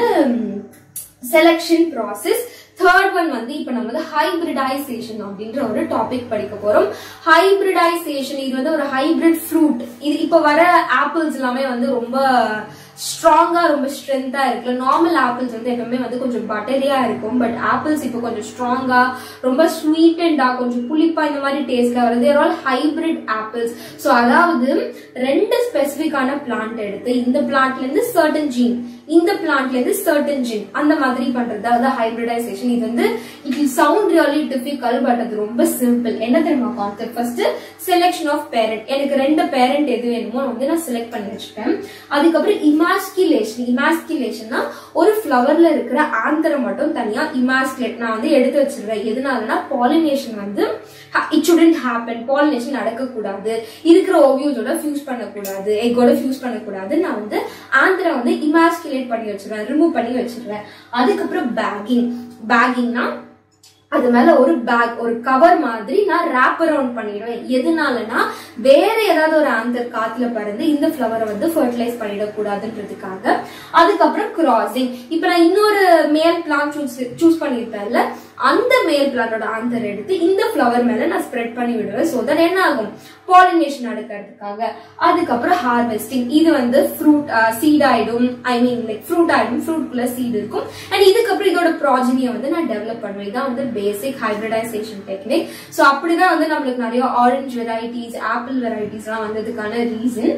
செலெக்ஷன் ப்ராசஸ் தேர்ட் ஒன் வந்து இப்ப நம்ம வந்து ஹைபிரிடைசேஷன் அப்படின்ற ஒரு டாபிக் படிக்க போறோம் ஹைபிரிடைசேஷன் இது வந்து ஒரு ஹைபிரிட் ஃப்ரூட் இது இப்ப வர ஆப்பிள்ஸ் எல்லாமே வந்து ரொம்ப ஸ்ட்ராங்கா ரொம்ப ஸ்ட்ரென்த்தா இருக்குல்ல நார்மல் ஆப்பிள்ஸ் வந்து எப்பவுமே வந்து கொஞ்சம் பட்டரியா இருக்கும் பட் ஆப்பிள்ஸ் இப்போ கொஞ்சம் ஸ்ட்ராங்கா ரொம்ப ஸ்வீட்டண்டா கொஞ்சம் புளிப்பா இந்த மாதிரி டேஸ்ட்ல வருது they're all hybrid apples so அதாவது ரெண்டு ஸ்பெசிபிக்கான பிளான்ட் எடுத்து இந்த பிளான்ட்ல இருந்து சர்டன் ஜீன் இந்த பிளான்ட்ல இருந்து சர்டன் ஜீன் அந்த மாதிரி பண்றது அதாவது ஹைபிரிடைசேஷன் இது வந்து it will sound really difficult but அது ரொம்ப சிம்பிள் என்ன தெரியுமா concept first selection of parent எனக்கு ரெண்டு பேரண்ட் எது வேணுமோ வந்து நான் செலக்ட் பண்ணி வச்சுப்பேன் அதுக்கப்புறம் இமாஸ்கிலேஷன் இமாஸ்கிலேஷன்னா ஒரு ஃப்ளவர்ல இருக்கிற ஆந்தரை மட்டும் தனியா இமாஸ்கிலேட் நான் வந்து எடுத்து வச்சிருவேன் எதனாலனா பாலினேஷன் வந்து இட் சுடன்ட் ஹேப்பன் பாலினேஷன் நடக்கக்கூடாது இருக்கிற ஓவியோஸோட ஃபியூஸ் பண்ணக்கூடாது எக்கோட ஃபியூஸ் பண்ணக்கூடாது நான் வந்து ஆந்தரை வந்து இமாஸ்கிலேட் பண்ணி வச்சிருவேன் ரிமூவ் பண்ணி வச்சிருவேன் அதுக்கப்புறம் பேக்கிங் பேக்கிங்னா அது மேல ஒரு பேக் ஒரு கவர் மாதிரி நான் ரேப் அரவுண்ட் பண்ணிடுவேன் எதனாலனா வேற ஏதாவது ஒரு ஆந்தர் காத்துல பறந்து இந்த ஃப்ளவரை வந்து ஃபர்டிலைஸ் பண்ணிடக்கூடாதுன்றதுக்காக அதுக்கப்புறம் கிராசிங் இப்ப நான் இன்னொரு மேல் பிளான் சூஸ் சூஸ் பண்ணியிருப்பேன்ல அந்த மேல் பிளான்டோட ஆந்தர் எடுத்து இந்த ஃப்ளவர் மேல நான் ஸ்ப்ரெட் பண்ணி விடுவேன் ஸோ தட் என்ன ஆகும் பாலினேஷன் நடக்கிறதுக்காக அதுக்கப்புறம் ஹார்வெஸ்டிங் இது வந்து ஃப்ரூட் சீட் ஆயிடும் ஐ மீன் லைக் ஃப்ரூட் ஆயிடும் ஃப்ரூட்குள்ள சீட் இருக்கும் அண்ட் இதுக்கப்புறம் இதோட ப்ராஜினியை வந்து நான் டெவலப் பண்ணுவேன் இதான் வந்து பேசிக் ஹைபிரிடைசேஷன் டெக்னிக் ஸோ அப்படிதான் வந்து நம்மளுக்கு நிறைய ஆரஞ்சு வெரைட்டிஸ் ஆப்பிள் வெரைட்டிஸ்லாம் வந்ததுக்கான reason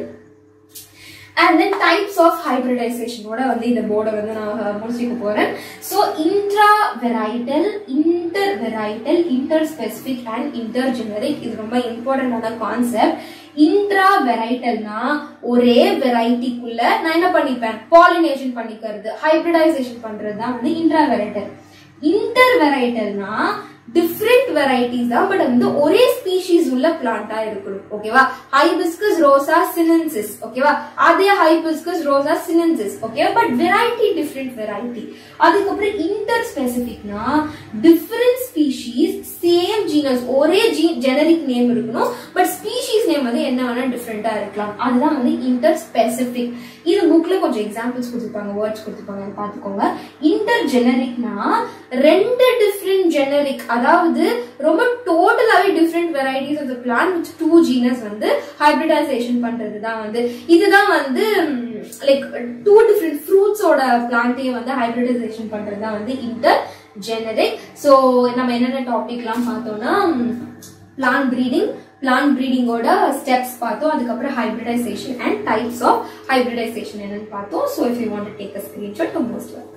and then types of ஹைபிரிடைசேஷனோட வந்து இந்த போர்டை வந்து நான் முடிச்சுக்க போறேன் so intra varietal inter varietal inter specific and inter generic இது ரொம்ப இம்பார்ட்டன்டான கான்செப்ட் இன்ட்ரா வெரைட்டல்னா ஒரே வெரைட்டிக்குள்ள நான் என்ன பண்ணிப்பேன் பாலினேஷன் பண்ணிக்கிறது ஹைபிரிடைசேஷன் பண்றது தான் வந்து இன்ட்ரா வெரைட்டல் இன்டர் வெரைட்டல்னா டிஃப்ரெண்ட் வெரைட்டிஸ் தான் பட் வந்து ஒரே ஸ்பீஷீஸ் உள்ள பிளான்டா இருக்கணும் ஓகேவா ஹைபிஸ்கஸ் ரோசா சினன்சிஸ் ஓகேவா அதே ஹைபிஸ்கஸ் ரோசா சினன்சிஸ் ஓகேவா பட் வெரைட்டி டிஃப்ரெண்ட் வெரைட்டி அதுக்கப்புறம் இன்டர் ஸ்பெசிபிக்னா டிஃப்ரெண்ட் ஸ்பீஷீஸ் சேம் ஜீனஸ் ஒரே ஜீ ஜெனரிக் நேம் இருக்கணும் பட் ஸ்பீஷீஸ் நேம் வந்து என்ன வேணா டிஃப்ரெண்டா இருக்கலாம் அதுதான் வந்து இன்டர் ஸ்பெசிபிக் இது புக்ல கொஞ்சம் எக்ஸாம்பிள்ஸ் கொடுத்துருப்பாங்க வேர்ட்ஸ் கொடுத்துருப்பாங்க பார்த்துக்கோங்க இன்டர் ஜெனரிக்னா ரெண்டு டிஃப்ரெண்ட் ஜெனரிக் அதாவது ரொம்ப டோட்டலாவே different varieties of the plant with two genus வந்து ஹைபிரிடைசேஷன் பண்றது தான் வந்து இதுதான் வந்து லைக் டூ டிஃப்ரெண்ட் ஃப்ரூட்ஸோட பிளான்ட்டையும் வந்து ஹைபிரிடைசேஷன் பண்றது தான் வந்து இன்டர் ஜெனரிக் ஸோ நம்ம என்னென்ன டாபிக்லாம் பார்த்தோம்னா பிளான் ப்ரீடிங் பிளான் ப்ரீடிங்கோட ஸ்டெப்ஸ் பார்த்தோம் அதுக்கப்புறம் hybridisation and types of hybridisation என்னன்னு பார்த்தோம் so if you want take a screenshot most welcome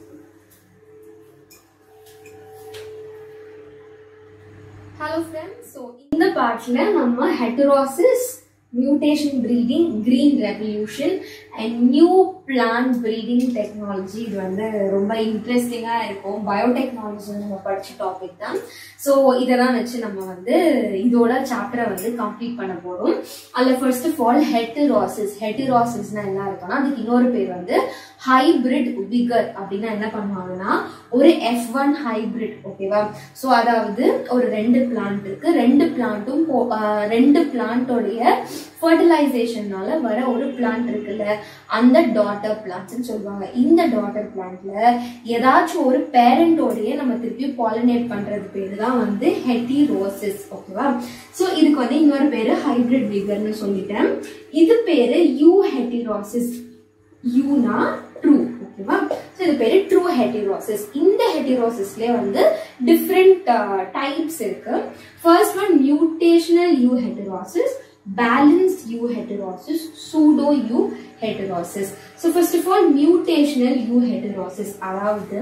hello friends so இந்த பார்ட்ல நம்ம heterosis mutation breeding green revolution and new plant breeding technology இது வந்து ரொம்ப இன்ட்ரெஸ்டிங்காக இருக்கும் பயோடெக்னாலஜி நம்ம படிச்ச டாபிக் தான் ஸோ இதெல்லாம் வச்சு நம்ம வந்து இதோட சாப்டரை வந்து கம்ப்ளீட் பண்ண போகிறோம் அதில் ஃபர்ஸ்ட் ஆஃப் ஆல் ஹெட்டரோசிஸ் ஹெட்டரோசிஸ்னா என்ன இருக்குன்னா அதுக்கு இன்னொரு பேர் வந்து ஹைபிரிட் விகர் அப்படின்னா என்ன பண்ணுவாங்கன்னா ஒரு எஃப் ஒன் ஹைபிரிட் ஓகேவா ஸோ அதாவது ஒரு ரெண்டு பிளான்ட் இருக்கு ரெண்டு பிளான்ட்டும் ரெண்டு பிளான்ட்டோடைய ஃபர்டிலைசேஷனால வர ஒரு பிளான்ட் இருக்குல்ல அந்த டாட்டர் பிளான்ட்ஸ் சொல்லுவாங்க இந்த டாட்டர் பிளான்ட்ல ஏதாச்சும் ஒரு பேரண்டோடைய நம்ம திருப்பி பாலினேட் பண்றது பேரு தான் வந்து ஹெட்டிரோசிஸ் ஓகேவா ஸோ இதுக்கு வந்து இன்னொரு பேரு ஹைபிரிட் விகர்னு சொல்லிட்டேன் இது பேரு யூ ஹெட்டிரோசிஸ் யூனா ட்ரூ ஓகேவா ஸோ இது பேரு ட்ரூ ஹெட்டிரோசிஸ் இந்த ஹெட்டிரோசிஸ்லேயே வந்து டிஃப்ரெண்ட் டைப்ஸ் இருக்கு first one mutational euheterosis balanced euheterosis, pseudo euheterosis. So first of all, mutational euheterosis அதாவது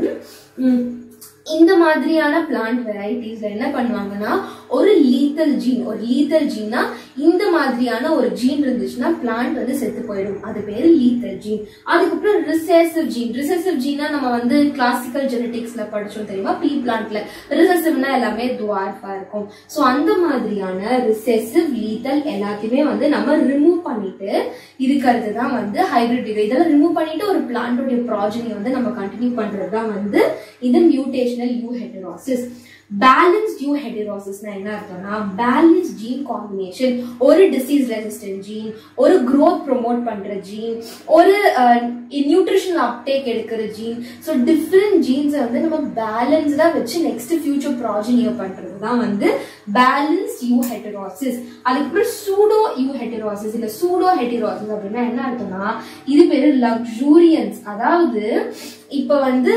இந்த மாதிரியான பிளான்ட் வெரைட்டிஸ்ல என்ன பண்ணுவாங்கன்னா ஒரு லீத்தல் ஜீன் ஒரு லீத்தல் ஜீனா இந்த மாதிரியான ஒரு ஜீன் இருந்துச்சுன்னா பிளான்ட் வந்து செத்து போயிடும் அது பேரு லீத்தல் ஜீன் அதுக்கப்புறம் ரிசெசிவ் ஜீன் ரிசெசிவ் ஜீனா நம்ம வந்து கிளாசிக்கல் ஜெனடிக்ஸ்ல படிச்சோம் தெரியுமா பீ பிளான்ட்ல ரிசெசிவ்னா எல்லாமே துவார்ஃபா இருக்கும் ஸோ அந்த மாதிரியான ரிசெசிவ் லீத்தல் எல்லாத்தையுமே வந்து நம்ம ரிமூவ் பண்ணிட்டு இருக்கிறது தான் வந்து ஹைபிரிட் இதெல்லாம் ரிமூவ் பண்ணிட்டு ஒரு பிளான்டோடைய ப்ராஜனி வந்து நம்ம கண்டினியூ பண்றது தான் வந்து இந்த மியூட்டேஷனல் யூ ஹெட்டரோசிஸ் பேலன்ஸ்ட் யூ ஹெட்டரோசிஸ்னா என்ன அர்த்தம்னா பேலன்ஸ் ஜீன் காம்பினேஷன் ஒரு டிசீஸ் ரெசிஸ்டன்ட் ஜீன் ஒரு growth ப்ரொமோட் பண்ற ஜீன் ஒரு நியூட்ரிஷனல் அப்டேக் எடுக்கிற ஜீன் ஸோ டிஃப்ரெண்ட் ஜீன்ஸை வந்து நம்ம பேலன்ஸ்டா வச்சு நெக்ஸ்ட் ஃபியூச்சர் ப்ராஜனியை பண்றது தான் வந்து பேலன்ஸ்ட் யூ ஹெட்டரோசிஸ் அதுக்கப்புறம் சூடோ யூ ஹெட்டரோசிஸ் இல்ல சூடோ ஹெட்டரோசிஸ் அப்படின்னா என்ன அர்த்தம்னா இது பேரு லக்ஸூரியன்ஸ் அதாவது இப்ப வந்து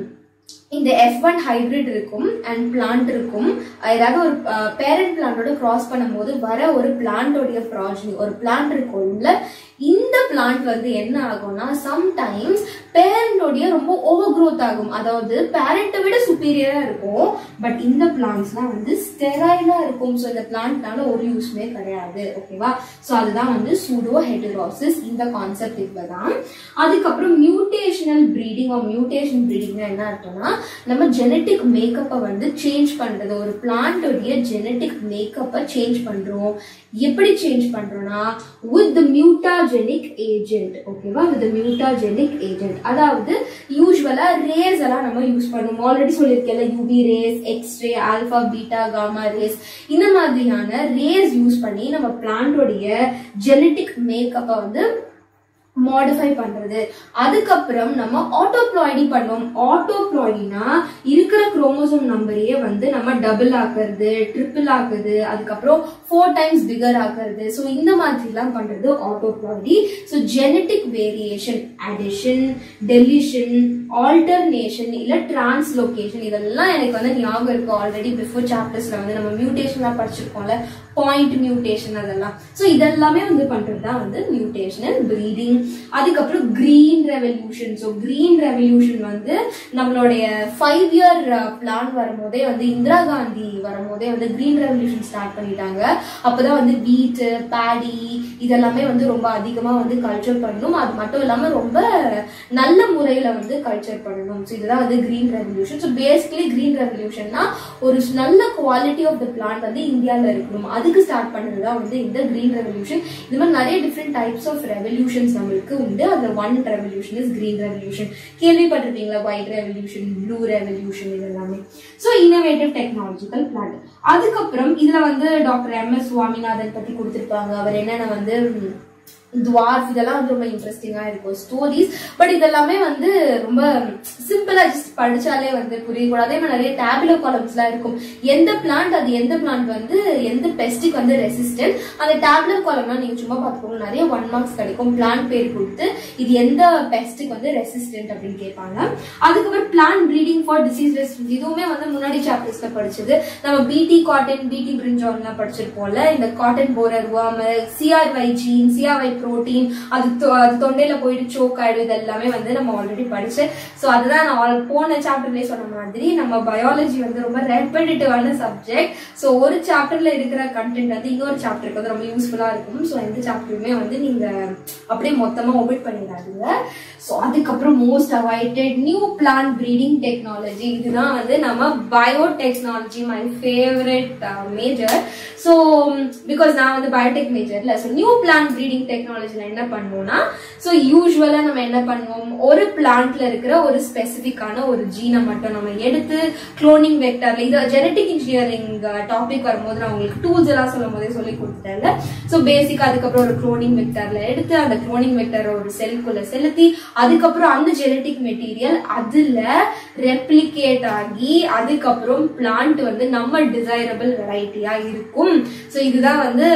இந்த எஃப் ஒன் ஹைபிரிட் இருக்கும் அண்ட் பிளான்ட் இருக்கும் ஏதாவது ஒரு பேரண்ட் பிளான்டோட கிராஸ் பண்ணும்போது வர ஒரு பிளான்டோடைய ப்ராஜனி ஒரு பிளான்ட் இருக்கும்ல இந்த பிளான்ட் வந்து என்ன ஆகும்னா சம்டைம்ஸ் பேரண்டோடைய ரொம்ப ஓவர் க்ரோத் ஆகும் அதாவது பேரண்ட்டை விட சுப்பீரியரா இருக்கும் பட் இந்த பிளான்ட்ஸ்லாம் வந்து ஸ்டெரைலா இருக்கும் ஸோ இந்த பிளான்ட்னால ஒரு யூஸ்மே கிடையாது ஓகேவா ஸோ அதுதான் வந்து சூடோ ஹெட்டரோசிஸ் இந்த கான்செப்ட் இவ்வளவுதான் அதுக்கப்புறம் மியூட்டேஷனல் ப்ரீடிங் ஆர் மியூட்டேஷன் ப்ரீடிங்னா என்ன அர்த்தம்னா நம்ம ஜெனட்டிக் மேக்கப்பை வந்து சேஞ்ச் பண்றது ஒரு பிளான்டோடைய ஜெனட்டிக் மேக்கப்பை சேஞ்ச் பண்றோம் எப்படி சேஞ்ச் பண்றோம்னா வித் த மியூட்டாஜெனிக் ஏஜென்ட் ஓகேவா வித் மியூட்டாஜெனிக் ஏஜென்ட் அதாவது யூஸ்வலா ரேஸ் எல்லாம் நம்ம யூஸ் பண்ணுவோம் ஆல்ரெடி சொல்லியிருக்கேன்ல UV rays X ray alpha beta gamma rays இந்த மாதிரியான ரேஸ் யூஸ் பண்ணி நம்ம பிளான்டோடைய ஜெனட்டிக் மேக்கப்பை வந்து மாடிஃபை பண்றது அதுக்கப்புறம் நம்ம ஆட்டோப்ளாய்டி பண்ணுவோம் ஆட்டோப்ளாய்டினா இருக்கிற குரோமோசோம் நம்பரையே வந்து நம்ம டபுள் ஆக்குறது ட்ரிபிள் ஆக்குது அதுக்கப்புறம் ஃபோர் டைம்ஸ் பிகர் ஆக்குறது ஸோ இந்த மாதிரிலாம் பண்றது autoploidy so genetic variation addition deletion alternation இல்ல டிரான்ஸ்லோகேஷன் இதெல்லாம் எனக்கு வந்து ஞாபகம் இருக்கு ஆல்ரெடி பிஃபோர் சாப்டர்ஸ்ல வந்து நம்ம மியூட்டேஷன்லாம் படிச்சிருக்கோம்ல பாயிண்ட் மியூட்டேஷன் அதெல்லாம் ஸோ இதெல்லாமே வந்து பண்றது தான் வந்து மியூட்டேஷனல் ப்ரீடிங் அதுக்கப்புறம் green revolution so green revolution வந்து நம்மளுடைய ஃபைவ் இயர் பிளான் வரும்போதே வந்து இந்திரா காந்தி வரும்போதே வந்து கிரீன் ரெவல்யூஷன் ஸ்டார்ட் பண்ணிட்டாங்க அப்பதான் வந்து வீட் பேடி இதெல்லாமே வந்து ரொம்ப அதிகமா வந்து கல்ச்சர் பண்ணணும் அது மட்டும் இல்லாம ரொம்ப நல்ல முறையில வந்து கல்ச்சர் பண்ணணும் ஸோ இதுதான் வந்து green revolution so basically green ரெவல்யூஷன்னா ஒரு நல்ல குவாலிட்டி ஆஃப் த பிளான்ட் வந்து இந்தியாவில் இருக்கணும் அதுக்கு ஸ்டார்ட் பண்ணது தான் வந்து இந்த கிரீன் ரெவல்யூஷன் இது மாதிரி நிறைய டிஃப்ரெண்ட் டைப்ஸ் ஆஃப் ரெவல்யூஷன்ஸ் நம்மளுக்கு உண்டு அதுல one revolution is green revolution கேள்விப்பட்டிருப்பீங்களா ஒயிட் ரெவல்யூஷன் ப்ளூ ரெவல்யூஷன் இது எல்லாமே ஸோ இன்னோவேட்டிவ் டெக்னாலஜிக்கல் பிளான்ட் அதுக்கப்புறம் இதுல வந்து டாக்டர் எம் எஸ் சுவாமிநாதன் பத்தி கொடுத்திருப்பாங்க அவர் என்னென்ன வந்து துவார்ஸ் இதெல்லாம் வந்து ரொம்ப இன்ட்ரெஸ்டிங்கா இருக்கும் ஸ்டோரிஸ் பட் இதெல்லாமே வந்து ரொம்ப சிம்பிளா ஜஸ்ட் படிச்சாலே வந்து புரியக்கூடாது அதே மாதிரி நிறைய டேப்லோ காலம்ஸ்லாம் இருக்கும் எந்த பிளான்ட் அது எந்த பிளான்ட் வந்து எந்த பெஸ்டிக் வந்து ரெசிஸ்டன்ட் அந்த டேப்லோ காலம்லாம் நீங்க சும்மா பார்த்துக்கோங்க நிறைய ஒன் மார்க்ஸ் கிடைக்கும் பிளான்ட் பேர் கொடுத்து இது எந்த பெஸ்டிக் வந்து ரெசிஸ்டன்ட் அப்படின்னு கேட்பாங்க அதுக்கப்புறம் plant breeding for disease resistance இதுவுமே வந்து முன்னாடி சாப்டர்ஸ்ல படிச்சது நம்ம பிடி காட்டன் பிடி பிரிஞ்சான்லாம் படிச்சிருப்போம்ல இந்த காட்டன் போரர் வாம சிஆர்வை ஜீன் சிஆர்வை ப்ரோட்டீன் அது தொ- அது தொண்டையில போயிட்டு சோக் ஆயிடும் இது எல்லாமே வந்து நம்ம ஆல்ரெடி படிச்சு ஸோ அதுதான் நான் al- போன சாப்டர்லயே சொன்ன மாதிரி நம்ம பயாலஜி வந்து ரொம்ப ரெப்படிட்டிவான சப்ஜெக்ட் ஸோ ஒரு சாப்டர்ல இருக்கிற கண்டென்ட் வந்து இன்னொரு சாப்டருக்கு வந்து ரொம்ப யூஸ்ஃபுல்லா இருக்கும் ஸோ எந்த சாப்டருமே வந்து நீங்க அப்படியே மொத்தமா ஒமிட் பண்ணிடாதீங்க ஸோ அதுக்கப்புறம் most avoided new plant breeding technology இதுதான் வந்து நம்ம biotechnology my favourite major so because நான் வந்து பயோடெக் மேஜர்ல ஸோ நியூ பிளான் ப்ரீடிங் டெக்னாலஜில என்ன பண்ணுவோம்னா ஸோ யூஸ்வலா நம்ம என்ன பண்ணுவோம் ஒரு பிளான்ட்ல இருக்கிற ஒரு ஸ்பெசிஃபிக்கான ஒரு ஜீனை மட்டும் நம்ம எடுத்து குளோனிங் வெக்டர்ல இது ஜெனட்டிக் இன்ஜினியரிங் டாபிக் வரும்போது நான் உங்களுக்கு டூல்ஸ் எல்லாம் சொல்லும் போதே சொல்லி கொடுத்துட்டேன்ல ஸோ பேசிக்கா அதுக்கப்புறம் ஒரு குளோனிங் வெக்டர்ல எடுத்து அந்த குளோனிங் வெக்டரை ஒரு செல்குள்ள செலுத்தி அதுக்கப்புறம் அந்த ஜெனட்டிக் மெட்டீரியல் அதுல ரெப்ளிகேட் ஆகி அதுக்கப்புறம் பிளான்ட் வந்து நம்ம டிசைரபிள் வெரைட்டியா இருக்கும் ஸோ இதுதான் வந்து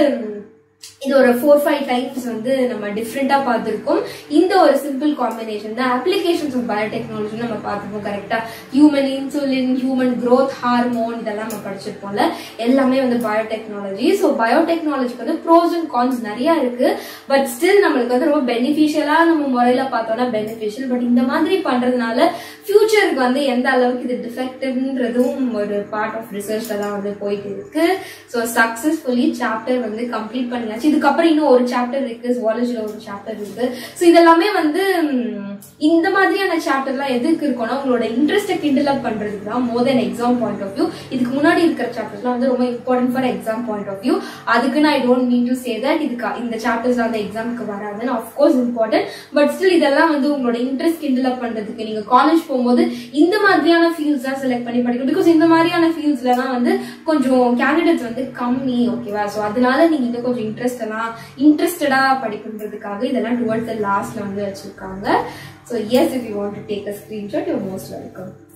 இது ஒரு ஃபோர் ஃபைவ் டைம்ஸ் வந்து நம்ம டிஃப்ரெண்டா பார்த்துருக்கோம் இந்த ஒரு சிம்பிள் காம்பினேஷன் தான் அப்ளிகேஷன்ஸ் ஆஃப் பயோடெக்னாலஜி நம்ம பார்த்துருப்போம் கரெக்டா human insulin human growth hormone இதெல்லாம் நம்ம படிச்சிருப்போம்ல எல்லாமே வந்து பயோடெக்னாலஜி ஸோ பயோடெக்னாலஜிக்கு வந்து ப்ரோஸ் அண்ட் கான்ஸ் நிறைய இருக்கு பட் ஸ்டில் நம்மளுக்கு வந்து ரொம்ப பெனிஃபிஷியலா நம்ம முறையில பார்த்தோம்னா பெனிஃபிஷியல் பட் இந்த மாதிரி பண்றதுனால ஃபியூச்சருக்கு வந்து எந்த அளவுக்கு இது டிஃபெக்டிவ்ன்றதும் ஒரு பார்ட் ஆஃப் ரிசர்ச்ல தான் வந்து போயிட்டு இருக்கு ஸோ சக்சஸ்ஃபுல்லி சாப்டர் வந்து கம்ப்ளீட் பண்ணியாச்சு இதுக்கப்புறம் இன்னும் ஒரு சாப்டர் இருக்கு ஜுவாலஜில ஒரு சாப்டர் இருக்கு ஸோ இதெல்லாமே வந்து ம், இந்த மாதிரியான சாப்டர்லாம் எதுக்கு இருக்கும்னா உங்களோட இன்ட்ரெஸ்ட்டை கிண்டில் அப் பண்றதுக்கு தான் more then exam point of view இதுக்கு முன்னாடி இருக்கிற சாப்டர்ஸ்லாம் வந்து ரொம்ப important for exam point of view அதுக்கு நான் I don't mean to say that இதுக்கு இந்த சாப்டர்ஸ் அந்த எக்ஸாமுக்கு வராதுன்னு ஆஃப்கோர்ஸ் இம்பார்ட்டன்ட் பட் ஸ்டில் இதெல்லாம் வந்து உங்களோட இன்ட்ரெஸ்ட் கிண்டில் அப் பண்றதுக்கு நீங்க காலேஜ் போகும்போது இந்த மாதிரியான ஃபீல்ட்ஸ் தான் செலக்ட் பண்ணி படிக்கணும் பிகாஸ் இந்த மாதிரியான ஃபீல்ட்ஸ்லாம் வந்து கொஞ்சம் கேண்டிடேட்ஸ் வந்து கம்மி ஓகேவா ஸோ அதனால நீங்க இன்னும் கொஞ்சம் இன்ட்ரெஸ்ட் எல்லாம் இன்ட்ரெஸ்டடா படிக்கணுன்றதுக்காக இதெல்லாம் டுவர்ட்ஸ் லாஸ்ட்ல வந்து வச்சிருக்காங்க so yes if you want to take a screenshot you most welcome